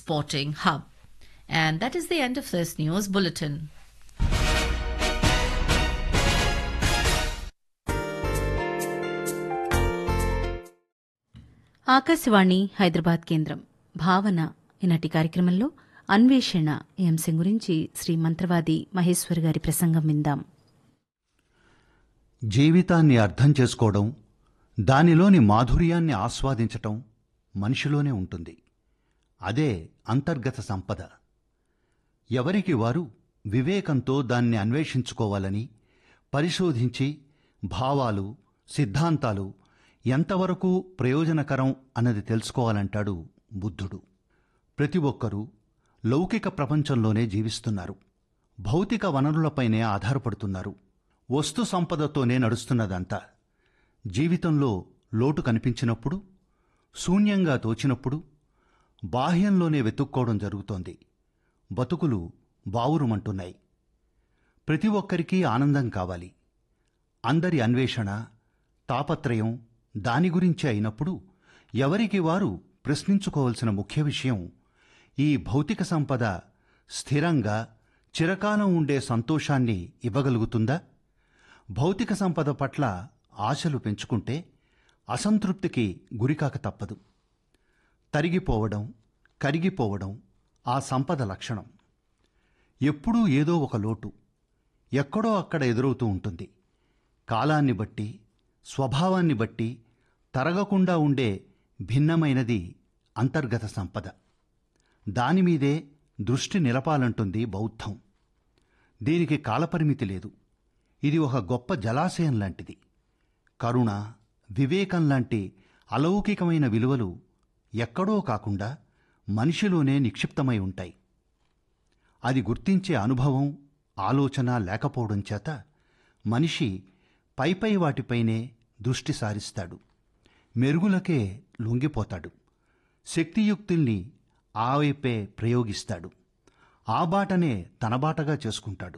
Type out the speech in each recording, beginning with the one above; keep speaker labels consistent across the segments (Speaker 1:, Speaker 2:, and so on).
Speaker 1: exporting hub. And that is the end of this news bulletin.
Speaker 2: Akashvani Hyderabad కేంద్రం భావన ఈనాటి కార్యక్రమంలో అన్వేషణ ఈ అంశం గురించి శ్రీ మంత్రవాది మహేశ్వర్ గారి ప్రసంగం విందాం
Speaker 3: జీవితాన్ని అర్థం చేసుకోవడం దానిలోని మాధుర్యాన్ని ఆస్వాదించటం మనిషిలోనే ఉంటుంది అదే అంతర్గత సంపద ఎవరికి వారు వివేకంతో దాన్ని అన్వేషించుకోవాలని పరిశోధించి భావాలు సిద్ధాంతాలు ఎంతవరకు ప్రయోజనకరం అన్నది తెలుసుకోవాలంటాడు బుద్ధుడు ప్రతి ఒక్కరూ లౌకిక ప్రపంచంలోనే జీవిస్తున్నారు భౌతిక వనరులపైనే ఆధారపడుతున్నారు వస్తు సంపదతోనే నడుస్తున్నదంతా జీవితంలో లోటు కనిపించినప్పుడు శూన్యంగా తోచినప్పుడు బాహ్యంలోనే వెతుక్కోవడం జరుగుతోంది బతుకులు బావురుమంటున్నాయి ప్రతి ఒక్కరికి ఆనందం కావాలి అందరి అన్వేషణ తాపత్రయం దాని గురించి అయినప్పుడు ఎవరికి వారు ప్రశ్నించుకోవలసిన ముఖ్య విషయం ఈ భౌతిక సంపద స్థిరంగా చిరకాలం ఉండే సంతోషాన్ని ఇవ్వగలుగుతుందా భౌతిక సంపద పట్ల ఆశలు పెంచుకుంటే అసంతృప్తికి గురికాక తప్పదు తరిగిపోవడం కరిగిపోవడం ఆ సంపద లక్షణం ఎప్పుడూ ఏదో ఒక లోటు ఎక్కడో అక్కడ ఎదురవుతూ ఉంటుంది కాలాన్ని బట్టి స్వభావాన్ని బట్టి తరగకుండా ఉండే భిన్నమైనది అంతర్గత సంపద దానిమీదే దృష్టి నిలపాలంటుంది బౌద్ధం దీనికి కాలపరిమితి లేదు ఇది ఒక గొప్ప జలాశయం లాంటిది కరుణ వివేకం లాంటి అలౌకికమైన విలువలు ఎక్కడో కాకుండా మనిషిలోనే నిక్షిప్తమై ఉంటాయి అది గుర్తించే అనుభవం ఆలోచన లేకపోవడం చేత మనిషి పైపై వాటిపైనే దృష్టి సారిస్తాడు మెరుగులకే లొంగిపోతాడు శక్తియుక్తుల్ని ఆ వైపే ప్రయోగిస్తాడు ఆ బాటనే తన బాటగా చేసుకుంటాడు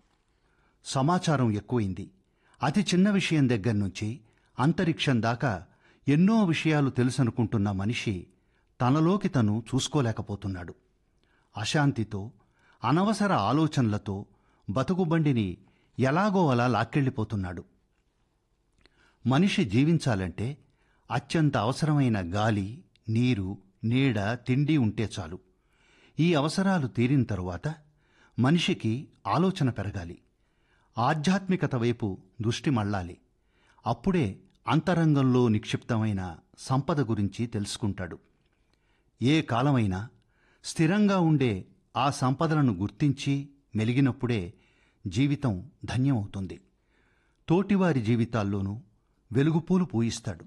Speaker 3: సమాచారం ఎక్కువైంది అతి చిన్న విషయం దగ్గర నుంచి అంతరిక్షం దాకా ఎన్నో విషయాలు తెలుసనుకుంటున్న మనిషి తనలోకి తను చూసుకోలేకపోతున్నాడు అశాంతితో అనవసర ఆలోచనలతో బతుకుబండిని ఎలాగో అలా లాక్కెళ్ళిపోతున్నాడు మనిషి జీవించాలంటే అత్యంత అవసరమైన గాలి నీరు నీడ తిండి ఉంటే చాలు ఈ అవసరాలు తీరిన తరువాత మనిషికి ఆలోచన పెరగాలి ఆధ్యాత్మికత వైపు దృష్టి మళ్ళాలి అప్పుడే అంతరంగంలో నిక్షిప్తమైన సంపద గురించి తెలుసుకుంటాడు ఏ కాలమైనా స్థిరంగా ఉండే ఆ సంపదలను గుర్తించి మెలిగినప్పుడే జీవితం ధన్యమవుతుంది తోటివారి జీవితాల్లోనూ వెలుగుపూలు పూయిస్తాడు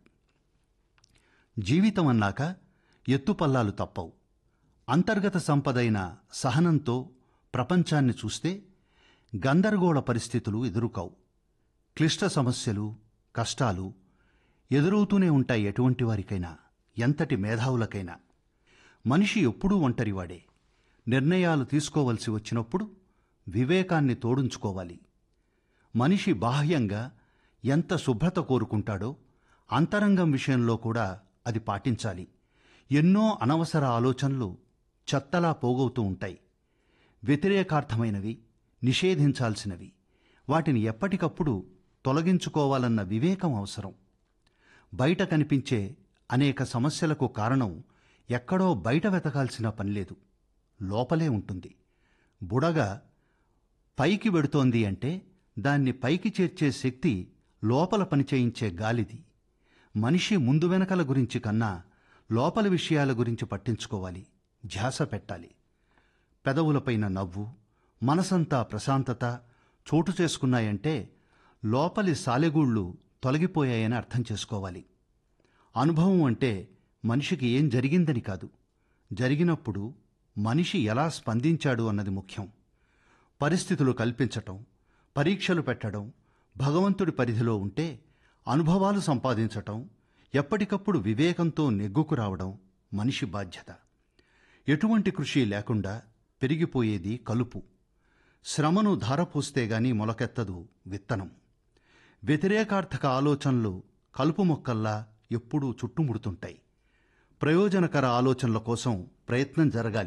Speaker 3: జీవితం అన్నాక ఎత్తుపల్లాలు తప్పవు అంతర్గత సంపదైన సహనంతో ప్రపంచాన్ని చూస్తే గందరగోళ పరిస్థితులు ఎదురుకావు క్లిష్ట సమస్యలు కష్టాలు ఎదురవుతూనే ఉంటాయి ఎటువంటి వారికైనా ఎంతటి మేధావులకైనా మనిషి ఎప్పుడూ ఒంటరివాడే నిర్ణయాలు తీసుకోవలసి వచ్చినప్పుడు వివేకాన్ని తోడుంచుకోవాలి మనిషి బాహ్యంగా ఎంత శుభ్రత కోరుకుంటాడో అంతరంగం విషయంలో కూడా అది పాటించాలి ఎన్నో అనవసర ఆలోచనలు చెత్తలా పోగవుతూ ఉంటాయి వ్యతిరేకార్థమైనవి నిషేధించాల్సినవి వాటిని ఎప్పటికప్పుడు తొలగించుకోవాలన్న వివేకం అవసరం బయట కనిపించే అనేక సమస్యలకు కారణం ఎక్కడో బయట వెతకాల్సిన పనిలేదు లోపలే ఉంటుంది బుడగ పైకి వెడుతోంది అంటే దాన్ని పైకి చేర్చే శక్తి లోపల పనిచేయించే గాలిది మనిషి ముందు వెనకల గురించి కన్నా లోపల విషయాల గురించి పట్టించుకోవాలి ధ్యాస పెట్టాలి పెదవులపైన నవ్వు మనసంతా ప్రశాంతత చోటు చేసుకున్నాయంటే లోపలి సాలెగూళ్ళు తొలగిపోయాయని అర్థం చేసుకోవాలి అనుభవం అంటే మనిషికి ఏం జరిగిందని కాదు జరిగినప్పుడు మనిషి ఎలా స్పందించాడు అన్నది ముఖ్యం పరిస్థితులు కల్పించటం పరీక్షలు పెట్టడం భగవంతుడి పరిధిలో ఉంటే అనుభవాలు సంపాదించటం ఎప్పటికప్పుడు వివేకంతో నెగ్గుకు రావడం మనిషి బాధ్యత ఎటువంటి కృషి లేకుండా పెరిగిపోయేది కలుపు శ్రమను ధారపోస్తే గాని మొలకెత్తదు విత్తనం వ్యతిరేకార్థక ఆలోచనలు కలుపు మొక్కల్లా ఎప్పుడూ చుట్టుముడుతుంటాయి ప్రయోజనకర ఆలోచనల కోసం ప్రయత్నం జరగాలి